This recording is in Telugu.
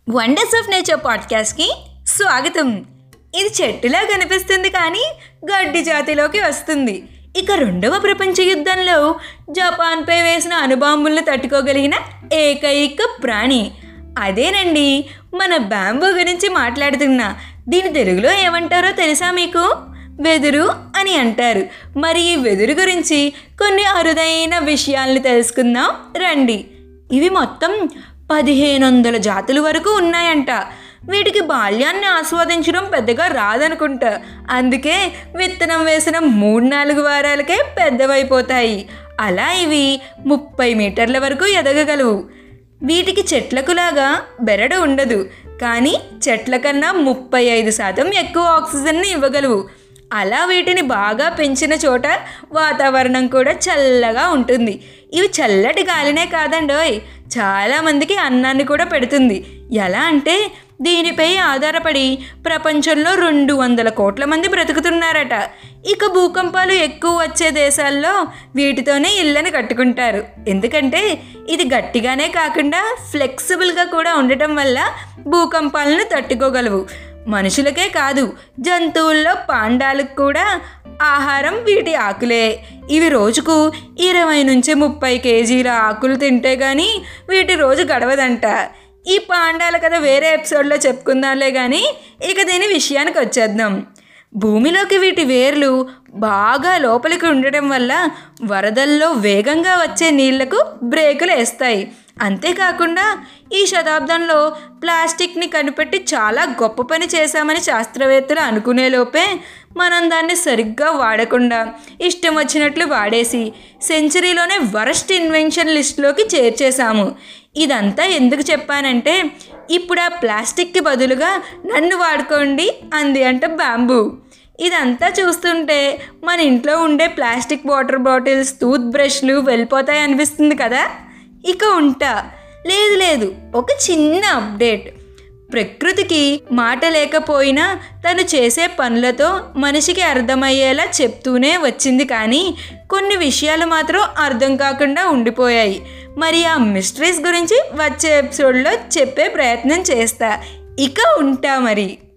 వండర్స్ ఆఫ్ నేచర్ పాడ్కాస్ట్కి స్వాగతం ఇది చెట్టులా కనిపిస్తుంది కానీ గడ్డి జాతిలోకి వస్తుంది ఇక రెండవ ప్రపంచ యుద్ధంలో జపాన్పై వేసిన అణుబాంబులను తట్టుకోగలిగిన ఏకైక ప్రాణి అదేనండి మన బ్యాంబూ గురించి మాట్లాడుతున్నా దీని తెలుగులో ఏమంటారో తెలుసా మీకు వెదురు అని అంటారు మరి ఈ వెదురు గురించి కొన్ని అరుదైన విషయాల్ని తెలుసుకుందాం రండి ఇవి మొత్తం పదిహేను వందల జాతుల వరకు ఉన్నాయంట వీటికి బాల్యాన్ని ఆస్వాదించడం పెద్దగా రాదనుకుంటా అందుకే విత్తనం వేసిన మూడు నాలుగు వారాలకే పెద్దవైపోతాయి అలా ఇవి ముప్పై మీటర్ల వరకు ఎదగగలవు వీటికి చెట్లకులాగా బెరడు ఉండదు కానీ చెట్ల కన్నా ముప్పై ఐదు శాతం ఎక్కువ ఆక్సిజన్ని ఇవ్వగలవు అలా వీటిని బాగా పెంచిన చోట వాతావరణం కూడా చల్లగా ఉంటుంది ఇవి చల్లటి గాలినే కాదండోయ్ చాలామందికి అన్నాన్ని కూడా పెడుతుంది ఎలా అంటే దీనిపై ఆధారపడి ప్రపంచంలో రెండు వందల కోట్ల మంది బ్రతుకుతున్నారట ఇక భూకంపాలు ఎక్కువ వచ్చే దేశాల్లో వీటితోనే ఇళ్ళని కట్టుకుంటారు ఎందుకంటే ఇది గట్టిగానే కాకుండా ఫ్లెక్సిబుల్గా కూడా ఉండటం వల్ల భూకంపాలను తట్టుకోగలవు మనుషులకే కాదు జంతువుల్లో పాండాలకు కూడా ఆహారం వీటి ఆకులే ఇవి రోజుకు ఇరవై నుంచి ముప్పై కేజీల ఆకులు తింటే కానీ వీటి రోజు గడవదంట ఈ పాండాల కథ వేరే ఎపిసోడ్లో చెప్పుకుందాంలే కానీ ఇక దీని విషయానికి వచ్చేద్దాం భూమిలోకి వీటి వేర్లు బాగా లోపలికి ఉండటం వల్ల వరదల్లో వేగంగా వచ్చే నీళ్లకు బ్రేకులు వేస్తాయి అంతేకాకుండా ఈ శతాబ్దంలో ప్లాస్టిక్ని కనిపెట్టి చాలా గొప్ప పని చేశామని శాస్త్రవేత్తలు అనుకునేలోపే మనం దాన్ని సరిగ్గా వాడకుండా ఇష్టం వచ్చినట్లు వాడేసి సెంచరీలోనే వరస్ట్ ఇన్వెన్షన్ లిస్టులోకి చేర్చేశాము ఇదంతా ఎందుకు చెప్పానంటే ఇప్పుడు ఆ ప్లాస్టిక్కి బదులుగా నన్ను వాడుకోండి అంది అంట బ్యాంబూ ఇదంతా చూస్తుంటే మన ఇంట్లో ఉండే ప్లాస్టిక్ వాటర్ బాటిల్స్ టూత్ బ్రష్లు వెళ్ళిపోతాయి అనిపిస్తుంది కదా ఇక ఉంటా లేదు లేదు ఒక చిన్న అప్డేట్ ప్రకృతికి మాట లేకపోయినా తను చేసే పనులతో మనిషికి అర్థమయ్యేలా చెప్తూనే వచ్చింది కానీ కొన్ని విషయాలు మాత్రం అర్థం కాకుండా ఉండిపోయాయి మరి ఆ మిస్టరీస్ గురించి వచ్చే ఎపిసోడ్లో చెప్పే ప్రయత్నం చేస్తా ఇక ఉంటా మరి